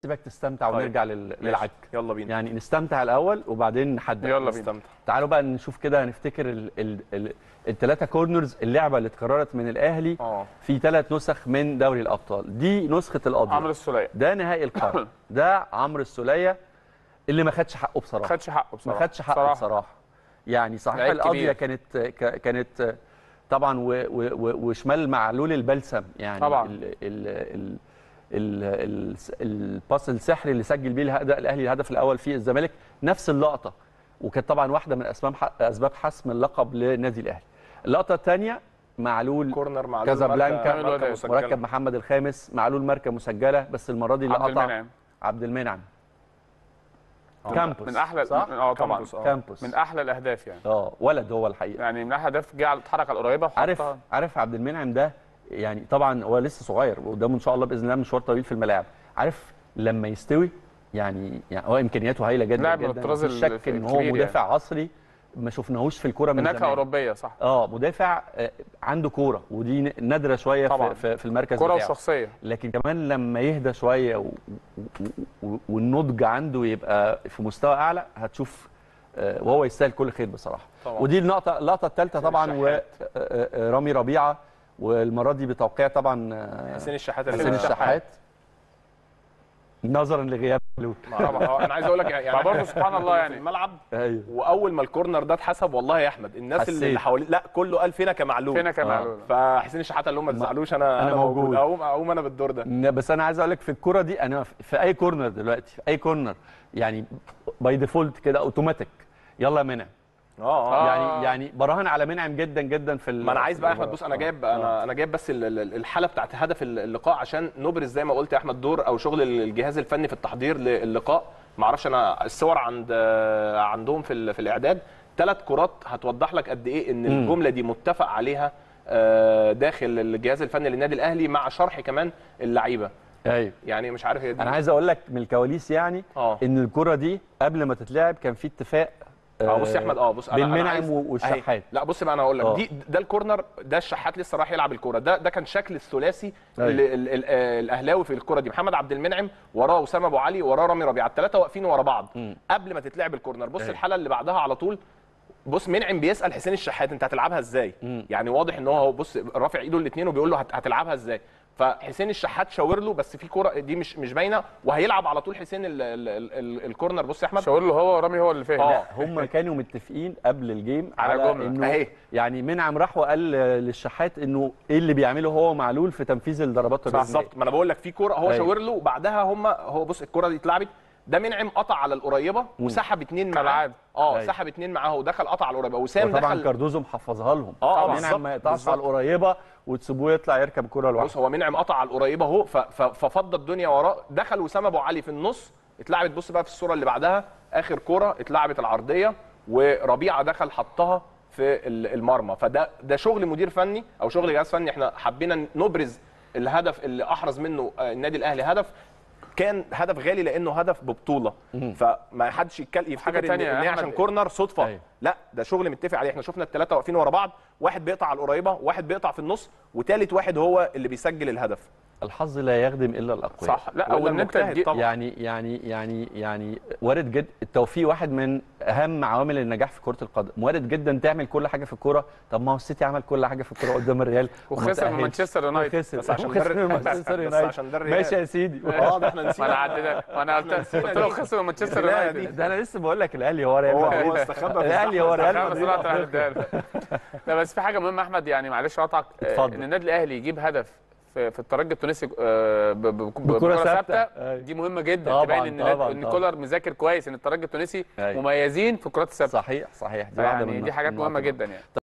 سيبك تستمتع طيب. ونرجع لل- ماشي. للعك يلا بينا يعني نستمتع الاول وبعدين نحدد يلا بينا نستمتع تعالوا بقى نشوف كده نفتكر ال- ال- ال- الثلاثه كورنرز اللعبه اللي اتكررت من الاهلي اه في ثلاث نسخ من دوري الابطال دي نسخه القضيه عمرو السوليه ده نهائي القرن ده عمرو السوليه اللي ما خدش حقه ما بصراحه خدش حقه ما بصراحه خدش حقه صراحة. بصراحه يعني صحيح لعيب القضيه كبير. كانت ك- كانت طبعا و- و- و- وشمال معلول البلسم يعني طبعا. ال ال ال ال ال الباس السحري اللي سجل بيه الهدف الاهلي الهدف الاول في الزمالك نفس اللقطه وكانت طبعا واحده من اسباب ح- اسباب حسم اللقب لنادي الاهلي اللقطه الثانيه معلول كورنر مع كازابلانكا ماركة مركب محمد الخامس معلول ماركه مسجله بس المره دي اللي عبد قطع المنعم عبد المنعم كامبوس من احلى صح؟ من اه طبعا كامبوس، آه. كامبوس من احلى الاهداف يعني اه ولد هو الحقيقه يعني من احلى الاهداف جه على اتحرك على القريبه عارف وحطها. عارف عبد المنعم ده يعني طبعا هو لسه صغير وقدامه ان شاء الله باذن الله مشوار طويل في الملاعب عارف لما يستوي يعني يعني هو امكانياته هايله جدا لاعب من جدا الطراز مفيش ال- شك ان هو الكبير مدافع عصري ما شفناهوش في الكوره من نكهه زمان اوروبيه صح اه مدافع آه، عنده كوره ودي ن- نادره شويه طبعاً. في, في, في المركز كره بتاعه وشخصيه لكن كمان لما يهدى شويه و... و... و... والنضج عنده يبقى في مستوى اعلى هتشوف آه، وهو يستاهل كل خير بصراحه طبعا. ودي النقطه اللقطه الثالثه طبعا الشحات. ورامي ربيعه والمره دي بتوقيع طبعا آه، حسين الشحات حسين اللي- الشحات نظرا لغياب لوت طبعا آه، انا عايز اقول لك يعني فبرضه سبحان الله في يعني الملعب ايوه واول ما الكورنر ده اتحسب والله يا احمد الناس حسيت. اللي حواليه لا كله قال فينا كمعلول فينا كمعلول فحسين الشحات قال لهم ما تزعلوش انا أنا موجود. اقوم اقوم انا بالدور ده ن- بس انا عايز اقول لك في الكوره دي انا في- في اي كورنر دلوقتي في اي كورنر يعني باي ديفولت كده اوتوماتيك يلا يا منعم اه آه. يعني يعني براهن على منعم جدا جدا في ال- ما انا عايز بقى يا في احمد بص انا آه. جايب آه. انا انا جايب بس ال- ال- الحاله بتاعت هدف اللقاء عشان نبرز زي ما قلت يا احمد دور او شغل الجهاز الفني في التحضير للقاء ما اعرفش انا الصور عند عندهم في ال- في الاعداد ثلاث كرات هتوضح لك قد ايه ان الجمله دي متفق عليها آه، داخل الجهاز الفني للنادي الاهلي مع شرح كمان اللعيبه ايوه يعني مش عارف هي دي انا عايز اقول لك من الكواليس يعني اه ان الكره دي قبل ما تتلعب كان في اتفاق اه بص يا احمد اه بص بين أنا منعم عايز- والشحات. أهي. لا بص بقى انا هقول لك اه. دي ده الكورنر ده الشحات لسه راح يلعب الكوره ده ده كان شكل الثلاثي ايوه. اللي ال- ال- آه، الاهلاوي في الكوره دي محمد عبد المنعم وراه اسامه ابو علي وراه رامي ربيعه الثلاثه واقفين ورا بعض مم. قبل ما تتلعب الكورنر بص ايوه. الحاله اللي بعدها على طول بص منعم بيسال حسين الشحات انت هتلعبها ازاي مم. يعني واضح ان هو هو بص رافع ايده الاثنين وبيقول له هت- هتلعبها ازاي فحسين الشحات شاور له بس في كوره دي مش مش باينه وهيلعب على طول حسين ال ال ال ال الكورنر بص يا احمد شاور له هو ورامي هو اللي فاهم اه. هم كانوا متفقين قبل الجيم على على, جملة. انه اهي. يعني منعم راح وقال للشحات انه ايه اللي بيعمله هو معلول في تنفيذ الضربات الركنيه بالظبط ما انا بقول لك في كوره هو أيوة. شاور له وبعدها هم هو بص الكوره دي اتلعبت ده منعم قطع على القريبه وسحب اتنين معاه كالعادة. اه أيوة. سحب اتنين معاه ودخل قطع على القريبه وسام وطبعا دخل كاردوزو محفظها لهم اه، منعم بالظبط، ما يقطعش على بالظبط. القريبه وتسيبوه يطلع يركب كوره بص لوحده هو منعم قطع على القريبه اهو ف- ف- ففضى الدنيا وراه دخل وسام ابو علي في النص اتلعبت بص بقى في الصوره اللي بعدها اخر كوره اتلعبت العرضيه وربيعه دخل حطها في ال- المرمى فده ده شغل مدير فني او شغل جهاز فني احنا حبينا نبرز الهدف اللي احرز منه آه، النادي الاهلي هدف كان هدف غالي لانه هدف ببطوله فما حدش يتكلم يفتكر حاجة ان تانية يا إن هي أحمد. عشان كورنر صدفه أيوة. لا ده شغل متفق عليه احنا شفنا الثلاثه واقفين ورا بعض واحد بيقطع على القريبه واحد بيقطع في النص وثالث واحد هو اللي بيسجل الهدف الحظ لا يخدم الا الاقوياء صح لا ولا او ان انت المجتهد تجي- طبعا. يعني يعني يعني يعني وارد جدا التوفيق واحد من اهم عوامل النجاح في كره القدم وارد جدا تعمل كل حاجه في الكوره طب ما هو السيتي عمل كل حاجه في الكوره قدام الريال وما وخسر من تأهلش. مانشستر يونايتد. وخسر بس عشان وخسر ده- من مانشستر بس يونايتد عشان ده الريال. ماشي يا سيدي اه ده احنا ما انا نسينا عديت ما انا قلت نسينا قلت له دي. خسر من مانشستر لا، يونايتد دي. ده انا لسه بقول لك الاهلي هو ريال هو مدريد هو استخبى في الاهلي هو الزحمة. ريال لا، بس مدريد طلعت على أفريقيا. الدال. لا بس في حاجه مهمه احمد يعني معلش اقطعك آه، اتفضل. ان النادي الاهلي يجيب هدف في في الترجي التونسي آه، ب- ب- ب- بكرة بكره ثابتة. ثابته أيوة. دي مهمه جدا طبعاً، تبين ان نادي- طبعاً، ان طبعاً. كولر مذاكر كويس ان الترجي التونسي أيوة. مميزين في الكرات الثابته صحيح صحيح دي واحده يعني من دي حاجات النقط مهمه النقط. جدا يعني